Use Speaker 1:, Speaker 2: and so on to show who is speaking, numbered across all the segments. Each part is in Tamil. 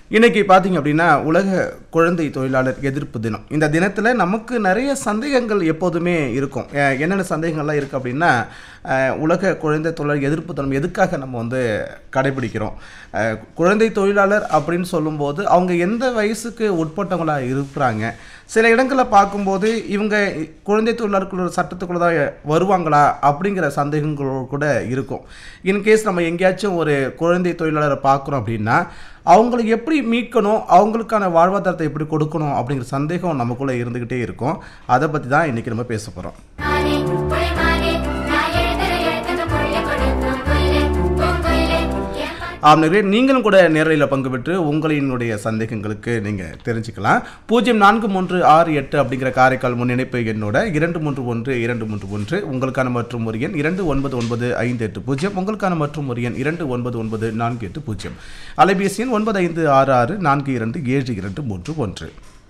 Speaker 1: இன்னைக்கு பார்த்தீங்க அப்படின்னா உலக குழந்தை தொழிலாளர் எதிர்ப்பு தினம் இந்த தினத்தில் நமக்கு நிறைய சந்தேகங்கள் எப்போதுமே இருக்கும் அஹ் என்னென்ன சந்தேகங்கள்லாம் இருக்குது அப்படின்னா அஹ் உலக குழந்தை தொழிலாளர் எதிர்ப்பு தினம் எதுக்காக நம்ம வந்து கடைபிடிக்கிறோம் அஹ் குழந்தை தொழிலாளர் அப்படின்னு சொல்லும்போது அவங்க எந்த வயசுக்கு உட்பட்டவங்களாக இருக்கிறாங்க சில இடங்களில் பார்க்கும்போது இவங்க குழந்தை தொழிலாளர்கள் சட்டத்துக்குள்ள தான் வருவாங்களா அப்படிங்கிற சந்தேகங்கள் கூட இருக்கும் இன்கேஸ் நம்ம எங்கேயாச்சும் ஒரு குழந்தை தொழிலாளரை பார்க்குறோம் அப்படின்னா அவங்களை எப்படி மீட்கணும் அவங்களுக்கான வாழ்வாதாரத்தை எப்படி கொடுக்கணும் அப்படிங்கிற சந்தேகம் நமக்குள்ளே இருந்துக்கிட்டே இருக்கும் அதை பற்றி தான் இன்றைக்கி நம்ம பேச போகிறோம்
Speaker 2: மானே புலிமானே நான் எழுதுற எழுத்துக்கு புள்ள கொடுக்கும் புல்லே பூங்குயிலே என்
Speaker 1: ஆம்னரே நீங்களும் கூட நேரலையில் பங்கு பெற்று உங்களினுடைய சந்தேகங்களுக்கு நீங்கள் தெரிஞ்சுக்கலாம் பூஜ்ஜியம் நான்கு மூன்று ஆறு எட்டு அப்படிங்கிற காரைக்கால் முன்னிணைப்பு எண்ணோட இரண்டு மூன்று ஒன்று இரண்டு மூன்று ஒன்று உங்களுக்கான மற்றும் ஒரு எண் இரண்டு ஒன்பது ஒன்பது ஐந்து எட்டு பூஜ்ஜியம் உங்களுக்கான மற்றும் ஒரு எண் இரண்டு ஒன்பது ஒன்பது நான்கு எட்டு பூஜ்ஜியம் அலைபேசி எண் ஒன்பது ஐந்து ஆறு ஆறு நான்கு இரண்டு ஏழு இரண்டு மூன்று ஒன்று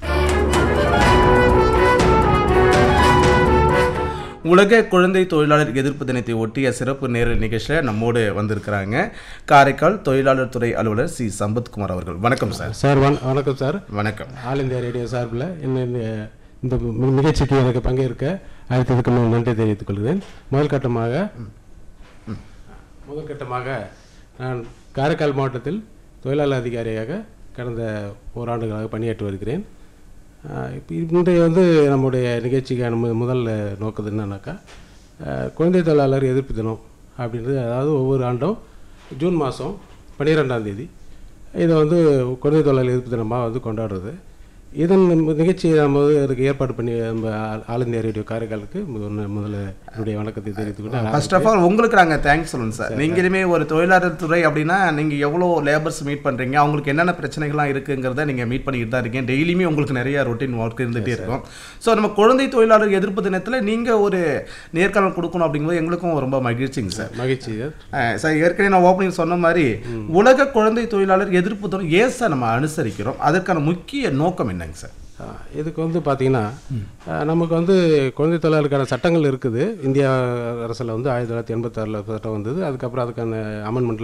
Speaker 1: உலக குழந்தை தொழிலாளர் எதிர்ப்பு தினத்தை ஒட்டிய சிறப்பு நேரல் நிகழ்ச்சியில் நம்மோடு வந்திருக்கிறாங்க காரைக்கால் தொழிலாளர் துறை அலுவலர் சி சம்பத்குமார் அவர்கள் வணக்கம் சார்
Speaker 3: சார் வண வணக்கம் சார்
Speaker 1: வணக்கம்
Speaker 3: ஆல் இந்தியா ரேடியோ சார்பில் இந்த இந்த- இந்த மி- நிகழ்ச்சிக்கு எனக்கு பங்கேற்க அழைத்ததுக்கு நான் நன்றி தெரிவித்துக் கொள்கிறேன் முதல் கட்டமாக முதல் கட்டமாக நான் காரைக்கால் மாவட்டத்தில் தொழிலாளர் அதிகாரியாக கடந்த ஓராண்டுகளாக பணியாற்றி வருகிறேன் ஆஹ் இப்ப இன்றைய வந்து நம்முடைய நிகழ்ச்சிக்கான மு- முதல் நோக்கது என்னன்னாக்கா ஆஹ் குழந்தை தொழிலாளர் எதிர்ப்பு தினம் அப்படின்றது அதாவது ஒவ்வொரு ஆண்டும் ஜூன் மாதம் பன்னிரெண்டாம் தேதி இதை வந்து குழந்தை தொழிலாளர் எதிர்ப்பு தினமாக வந்து கொண்டாடுறது இதன் நம்ம நிகழ்ச்சியை நம்ம வந்து அதுக்கு ஏற்பாடு பண்ணி நம்ம ஆல் ஆல் இந்தியா ரேடியோ காரைக்காலுக்கு முதல்ல முதல்ல என்னுடைய வணக்கத்தை தெரிவித்துக்கொண்டு
Speaker 1: ஃபர்ஸ்ட் ஆஃப் ஆல் உங்களுக்கு நாங்கள் தேங்க்ஸ் சொல்லணும் சார் நீங்களுமே ஒரு தொழிலாளர் துறை அப்படின்னா நீங்கள் எவ்வளோ லேபர்ஸ் மீட் பண்ணுறீங்க அவங்களுக்கு என்னென்ன பிரச்சனைகள்லாம் இருக்குங்கிறத நீங்கள் மீட் பண்ணிக்கிட்டு தான் இருக்கீங்க டெய்லியுமே உங்களுக்கு நிறைய ரொட்டீன் ஒர்க் இருந்துகிட்டே இருக்கும் ஸோ நம்ம குழந்தை தொழிலாளர் எதிர்ப்பு தினத்தில் நீங்கள் ஒரு நேர்காணல் கொடுக்கணும் அப்படிங்கும்போது எங்களுக்கும் ரொம்ப மகிழ்ச்சிங்க சார்
Speaker 3: மகிழ்ச்சி
Speaker 1: அஹ் சார் ஏற்கனவே நான் ஓப்பனிங் சொன்ன மாதிரி உலக குழந்தை தொழிலாளர் எதிர்ப்பு தினம் ஏன் சார் நம்ம அனுசரிக்கிறோம் அதற்கான முக்கிய நோக்கம் என்னங்க சார்
Speaker 3: ஆ, இதுக்கு வந்து பார்த்தீங்கன்னா ஆ, நமக்கு வந்து குழந்தை தொழிலாளருக்கான சட்டங்கள் இருக்குது இந்தியா அரசில் வந்து ஆயிரத்தி தொள்ளாயிரத்தி எண்பத்தாறில் சட்டம் வந்தது அதுக்கப்புறம் அதுக்கான அமெண்ட்மெண்ட்